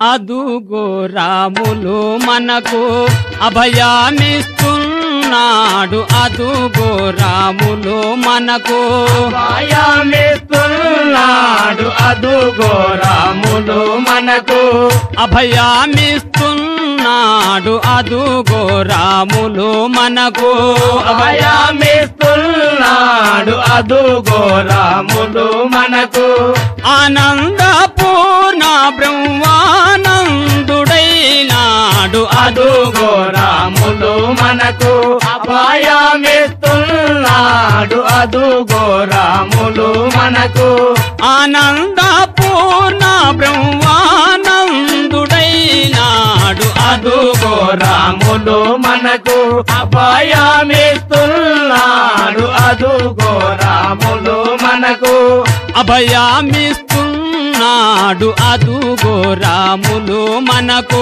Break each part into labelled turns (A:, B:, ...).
A: అదుగో రాములు మనకు అభయామిస్తున్నాడు అదుగో రాములు మనకు
B: భయమిస్తున్నాడు అదుగో రాములు మనకు
A: అభయామిస్తున్నాడు అదుగో రాములు మనకు
B: అభయమిస్తున్నాడు అదుగో రాములు మనకు
A: ఆనందపూర్ణ బ్రహ్మానందుడైనాడు
B: అదుగో రాములు మనకు అభయమిస్తున్నాడు అదుగో రాములు మనకు
A: ఆనందపూర్ణ బ్రహ్మానందుడైనాడు
B: అదుగో రాములు మనకు అభయమిస్తున్నాడు అదుగో రాములు మనకు
A: అభయామిస్తున్నాడు అదుగో రాములు మనకు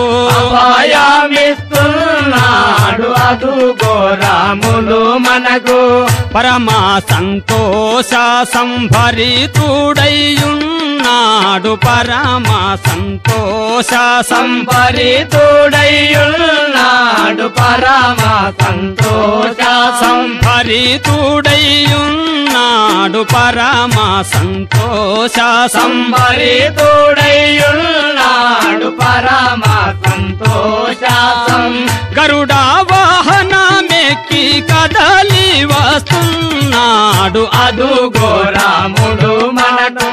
B: అభయమిస్తున్నాడు అదుగో రాములు మనకు
A: పరమా సంతోష సంభరితుడయ్యున్నాడు పరమా సంతోష
B: సంపరితుడయ్యున్నాడు పరమ సంతోష
A: సంభరితుడయ్యున్నాడు పరమా సంతోష
B: సంపరితుడయ్యున్నాడు పరమ సంతోష
A: గరుడా వాహనమెక్కి కదలి వస్తున్నాడు
B: అదుగో రాముడు మనకు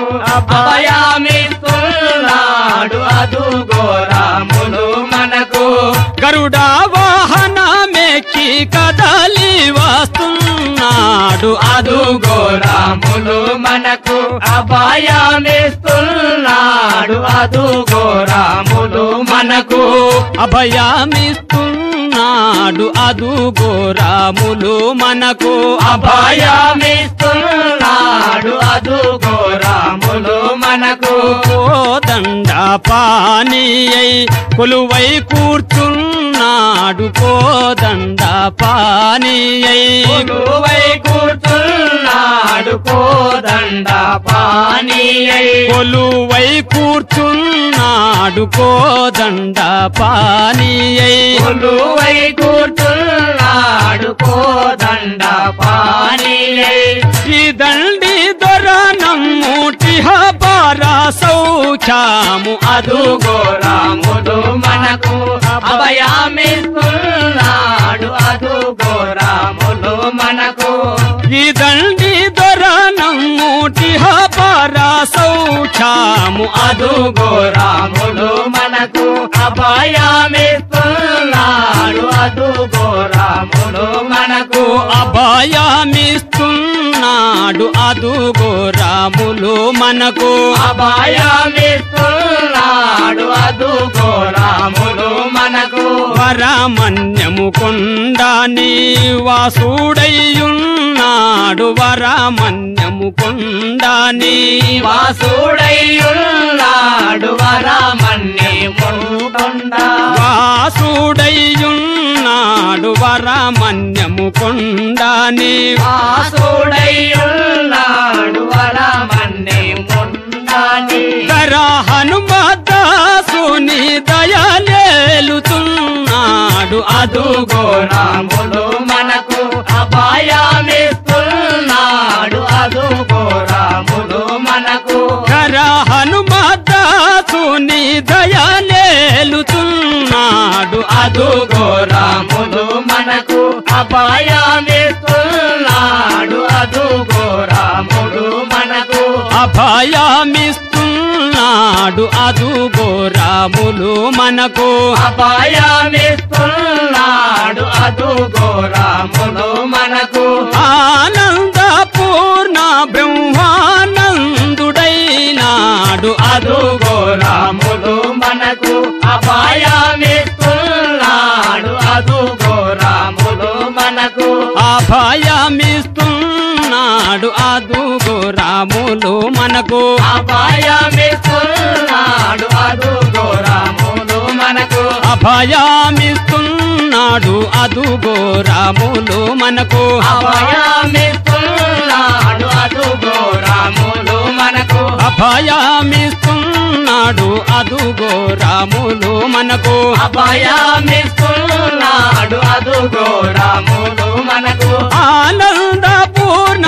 B: అభయమిస్తున్నాడు అదుగో రాముడు మనకు
A: గరుడా వాహనమెక్కి కదలి వస్తున్నాడు
B: అదుగో రాములు మనకు అభయమిస్తున్నాడు అదుగో రాములు మనకు
A: అభయామిస్తున్నాడు అదుగో రాములు మనకు
B: అభయమిస్తున్నాడు అదుగో రాములు మనకు
A: దండ పాని అయి కొలువై కూర్చున్నాడు కోదండ పాని అయి
B: కొలువై కూర్చున్నాడు కోదండ పానీ
A: కొలువై కూర్చున్నాడు కోదండ పాని అయి
B: కొలువై కూర్చున్నాడు కోదండ పానీ
A: ఈ దండి దొర నమ్ముటిహ పార సౌఖ్యాము
B: అదుగో రాముడు మనకు అభయామిస్తున్నాడు అదుగో రాముడు మనకు
A: ఈ దండి దొర నమ్ముటిహ పార సౌఖ్యాము
B: అదుగో రాముడు మనకు అభయామిస్తున్నాడు అదుగో రాముడు మనకు
A: అభయామిస్తున్నాడు అదుగో రాములు మనకు
B: అభయామిస్తున్నాడు అదుగో రాముడు మనకు
A: వరమన్యము కొండాని వాసుడయ్యున్నాడు వరమన్యము కొండాని
B: వాసుడయ్యున్నాడు వరమన్నే మునుకొండ
A: వాసుడయ్యున్నాడు వరమన్యము కొండాని
B: వాసుడయ్యున్నాడు వరమన్నే ముండాని
A: కర హనుమదాసుని దయలేలుతున్నాడు
B: అదుగో రాముడు మనకు అభయామిస్తున్నాడు అదుగో రాముడు మనకు
A: కర హనుమదాసుని దయలేలుతున్నాడు
B: అదుగో రాముడు మనకు అభయామిస్తున్నాడు అదుగో రాముడు మనకు
A: అభయామిస్తున్నాడు అదుగో రాములు మనకు
B: అభయామిస్తున్నాడు అదుగో రాముడు మనకు
A: ఆనందపూర్ణ బ్రహ్మానందుడైనాడు
B: అదుగో రాముడు మనకు అభయామిస్తున్నాడు అదుగో రాముడు మనకు
A: అభయమిస్తున్నాడు అదుగో రాములు మనకు
B: అభయామిస్తున్నాడు అదుగో రాముడు మనకు
A: అభయామిస్తున్నాడు అదుగో రాములు మనకు
B: అభయామిస్తున్నాడు అభయమిస్తున్నాడు అదుగో రాములు మనకు
A: అభయమిస్తున్నాడు అదుగో రాములు మనకు
B: అభయమిస్తున్నాడు అదుగో రాములు మనకు
A: ఆనంద పూర్ణ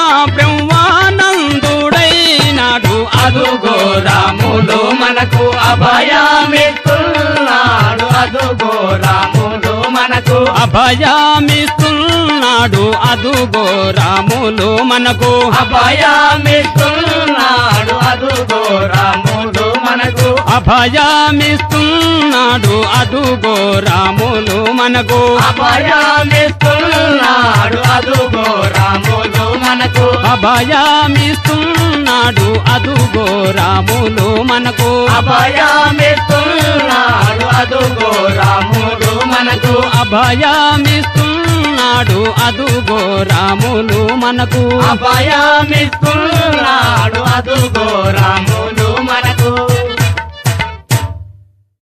A: బ్రహ్మానందుడైనాడు
B: అదుగో రాములు మనకు అభయమిస్తున్నాడు అదుగో రాములు మనకు
A: అభయమిస్తున్నాడు అదుగో రాములు మనకు
B: అభయమిస్తున్నాడు అదుగో రాములు మనకు
A: అభయమిస్తున్నాడు అదుగో రాములు మనకు
B: అభయమిస్తున్నాడు అదుగో రాములు మనకు
A: అభయమిస్తున్నాడు అదుగో రాములు మనకు
B: అభయమిస్తున్నాడు అదుగో రాములు మనకు
A: అభయమిస్తున్నాడు అదుగో రాములు మనకు
B: అభయమిస్తున్నాడు అదుగో రాములు మనకు